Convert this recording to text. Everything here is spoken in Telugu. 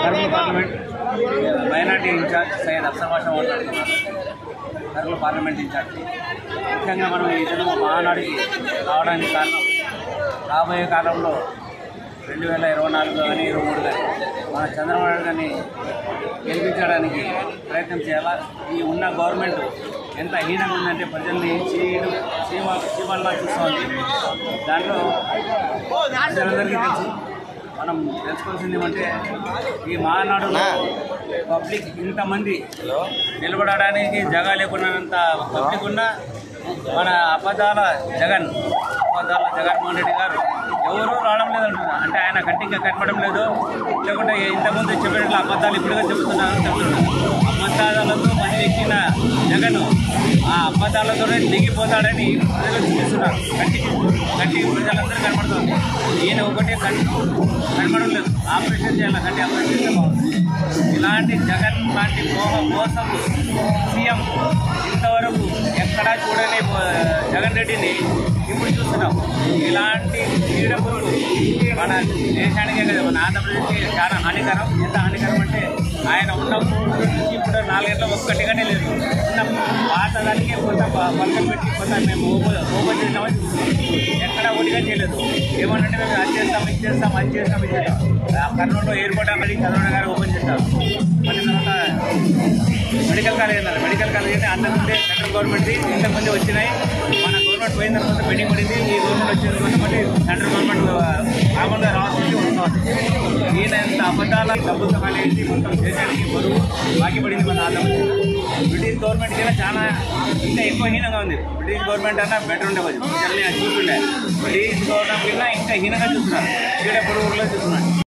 Kurnool parliament minority incharge Syed Afsar Basha మాట్లాడుతున్నారు కర్నూలు పార్లమెంట్ ఇన్ఛార్జ్ ముఖ్యంగా మనం ఈ జన్మ మహానాడికి రావడానికి కారణం రాబోయే కాలంలో రెండు వేల ఇరవై నాలుగు కానీ ఇరవై మూడు కానీ మన చంద్రబాబు నాయుడు గారిని గెలిపించడానికి ప్రయత్నం చేయాలా ఈ ఉన్న గవర్నమెంట్ ఎంత హీనంగా ఉందంటే ప్రజల్ని చీడు చీమ చీమల్లా చూస్తోంది దాంట్లో ప్రజలందరికీ తెలుసు మనం తెలుసుకోవాల్సింది ఏమంటే ఈ మహానాడులో పబ్లిక్ ఇంతమంది నిలబడడానికి జగా లేకున్నంత పబ్లిక్ ఉన్న మన అబద్ధాల జగన్ అబద్ధాల జగన్మోహన్ రెడ్డి గారు ఎవరూ రావడం లేదంటున్నారు అంటే ఆయన కంటికి కనపడడం లేదు లేకుంటే ఇంతకుముందు చెప్పినట్లు అబద్ధాలు ఇప్పుడుగా చెబుతున్నారు చెబుతున్నారు అబద్ధాలతో మళ్ళీ ఎక్కిన జగన్ ఆ అబద్ధాలతోనే దిగిపోతాడని ప్రజలు చూపిస్తున్నారు కంటికి కంటికి ప్రజలందరూ కనపడుతుంది ఈయన ఒకటే కంటి కనపడడం లేదు ఆపరేషన్ చేయాలి కంటి ఆపరేషన్ చేస్తే బాగుంది ఇలాంటి జగన్ లాంటి మోహ మోసం సీఎం ఇంతవరకు ఎక్కడా చూడని ఆ, జగన్ రెడ్డిని ఇప్పుడు చూస్తున్నాం ఇలాంటి క్రీడపురులు మన దేశానికే కదా మన ఆంధ్రప్రదేశ్కి చాలా హానికరం ఎంత హానికరం అంటే ఆయన ఉన్నప్పుడు నుంచి ఇప్పుడు నాలుగేళ్ళ ఒక్కటిగానే లేదు ఉన్న పాతదానికి కొంత ప- పక్కన పెట్టి కొంత మేము ఓపెన్ ఓపెన్ చేసామని చూస్తున్నాం ఎక్కడ ఒకటిగా చేయలేదు ఏమనంటే మేము అది చేస్తాం ఇది చేస్తాం అది చేస్తాం ఇది చేస్తాం ఆ కర్నూలులో ఎయిర్పోర్ట్ అమ్మడి చంద్రబాబు గారు ఓపెన్ చేస్తారు మళ్ళీ తర్వాత మెడికల్ కాలేజ్ అన్నారు మెడికల్ కాలేజ్ అయితే అంతకుముందే సెంట్రల్ గవర్నమెంట్ ఇంతకుముందు వచ్చినాయి మన గవర్నమెంట్ పోయిన తర్వాత పెండింగ్ పడింది ఈ గవర్నమెంట్ వచ్చిన తర్వాత మళ్ళీ సెంట్రల్ గవర్నమెంట్ కామన్గా రావాల్సి వస్తుంది ఈయన ఎంత అబద్ధాల డబ్బులు కలిసి మొత్తం దేశానికి బరువు బాకీ పడింది మన ఆంధ్రప్రదేశ్ బ్రిటిష్ గవర్నమెంట్ కన్నా చాలా ఇంకా ఎక్కువ హీనంగా ఉంది బ్రిటిష్ గవర్నమెంట్ అన్నా బెటర్ ఉండే కొంచెం ప్రజల్ని అది చూస్తుండే బ్రిటిష్ గవర్నమెంట్ కన్నా ఇంకా హీనంగా చూస్తున్నారు ఇక్కడ పొరుగులో చూస్తున్నారు